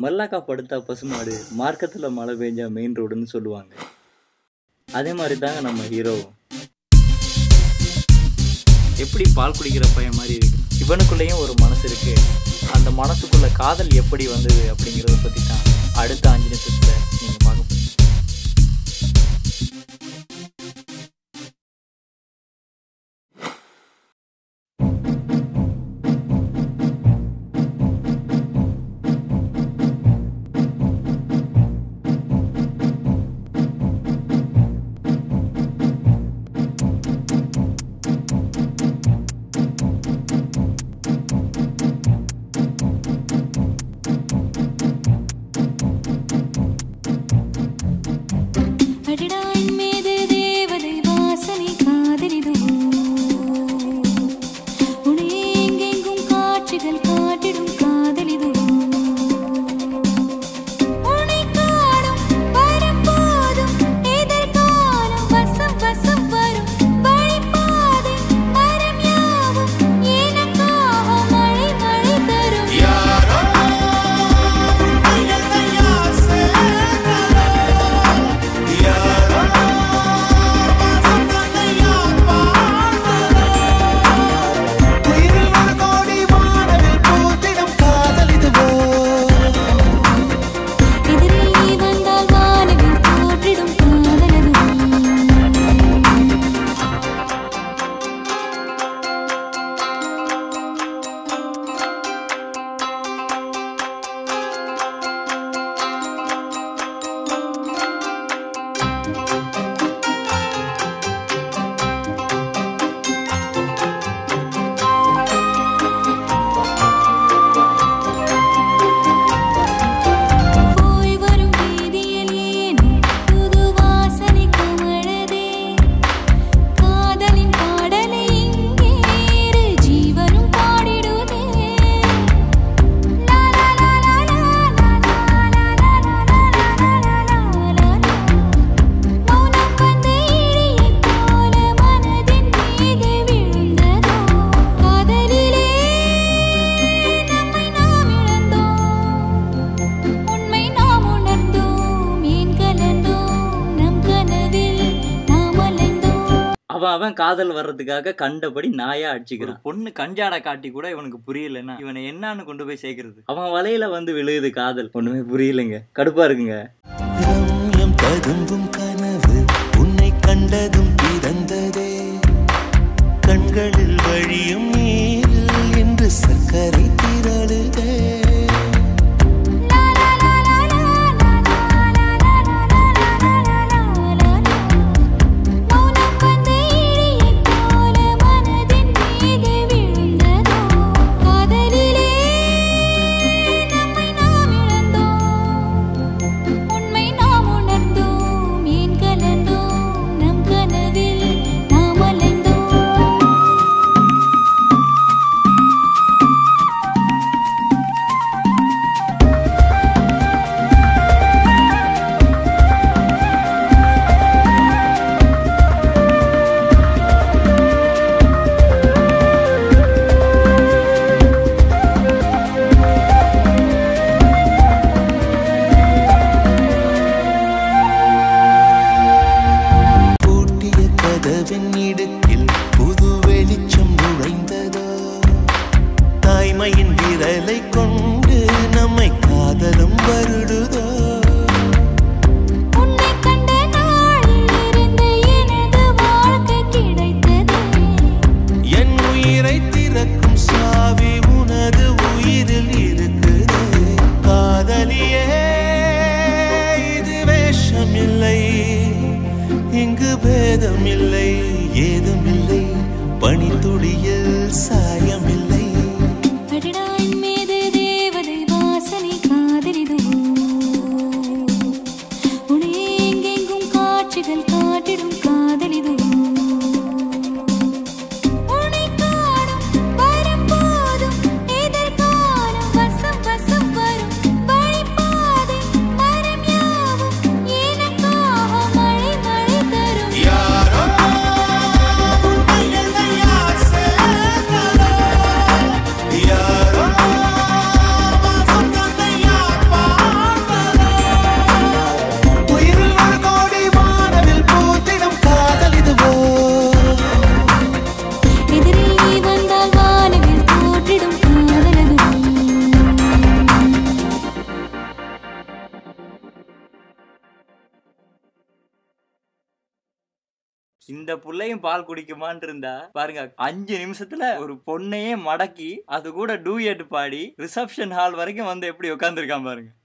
மல்லாக்கா படுத்தா பசுமாடு மார்க்கத்தில் மழை பெஞ்சா மெயின் ரோடுன்னு சொல்லுவாங்க அதே மாதிரி தாங்க நம்ம ஹீரோவும் எப்படி பால் குடிக்கிற பையன் மாதிரி இருக்கு இவனுக்குள்ளேயும் ஒரு மனசு இருக்கு அந்த மனசுக்குள்ள காதல் எப்படி வந்தது அப்படிங்கிறத பற்றி தான் அடுத்த அஞ்சு நிமிஷத்தில் நீங்கள் பார்க்க போறீங்க. அடடா என் மீது தேவதை வாசனை காதலிதுவோ உன்னை எங்கெங்கும் காட்சிகள் காட்டிடும் காதலிதுவோ உன்னை காணும் வரும்போதும் எதிர்காலம் வசம் வசம் வரும் வழிபாதை மரம் யாவும் எனக்காக மழை மழை தரும் எதிரில் நீ வந்தால் வானவில் தோற்றிடும் காதலதுவோ போய் வரும் வீதியில் ஏன் புது வாசனை கமழதே காதலின் பாடலை இங்கே இரு ஜீவனும் பாடிடுதே லா லா லா லா லா லா லா லா லா லா லா லா மௌனம் வந்து இடியைப் போல மனதின் மீது விழுந்ததோ காதலிலே நம்மை நாம் இழந்தோம் உண்மை நாம் உணர்ந்தோம் ஏன் கலந்தோம் நம் கனவில் நாம் அலைந்தோம் அவன் அவன் காதல் வர்றதுக்காக கண்டபடி நாயா அடிச்சுக்கிறான் பொண்ணு கஞ்சாடை காட்டி கூட இவனுக்கு புரியலன்னா இவனை என்னன்னு கொண்டு போய் சேர்க்கறது அவன் வலையில வந்து விழுகுது காதல் ஒண்ணுமே புரியலைங்க கடுப்பா இருக்குங்க ரம்யம் ததும்பும் கனவு உன்னை கண்டதும் பிறந்ததே கண்களில் வழியும் நீரில் என்று சர்க்கரை திரளுதே லா லா லா லா லா லா லா லா லா லா லா லா மௌனம் வந்து இடியைப் போல மனதின் மீது விழுந்ததோ காதலிலே நம்மை நாம் இழந்தோம் உண்மை நாம் உணர்ந்தோம் ஏன் கலந்தோம் நம் கனவில் நாம் அலைந்தோம் பூட்டிய கதவின் இடுக்கில் புது வெளிச்சம் நுழைந்ததோ தாய்மையின் விரலை கொண்டு நம்மை காதலும் வருடுதோ உன்னை கண்ட நாளில் இருந்து எனது வாழ்க்கை கிடைத்ததே என் உயிரை திறக்கும் சாவி உனது உயிரில் இருக்குது காதலியே இது வேஷமில்லை இங்கு பேதமில்லை ஏதுமில்லை பனித்துளியில் சாயமில்லை அடடா என் மீது தேவதை வாசனை காதலிதுவோ உன்னை எங்கெங்கும் காட்சிகள் காட்டிடும் காதலிதுவோ உன்னை காணும் வரும்போதும் எதிர்காலம் வசம் வசம் வரும் வழிபாதை மரம் யாவும் எனக்காக மழை மழை தரும் யாரோ உன்னை யார் சேர்த்தாரோ இந்த புள்ளையும் பால் குடிக்குமான்னு இருந்தா பாருங்க அஞ்சு நிமிஷத்துல ஒரு பொண்ணையே மடக்கி அது கூட டூயட் பாடி ரிசப்ஷன் ஹால் வரைக்கும் வந்து எப்படி உட்காந்துருக்கான் பாருங்க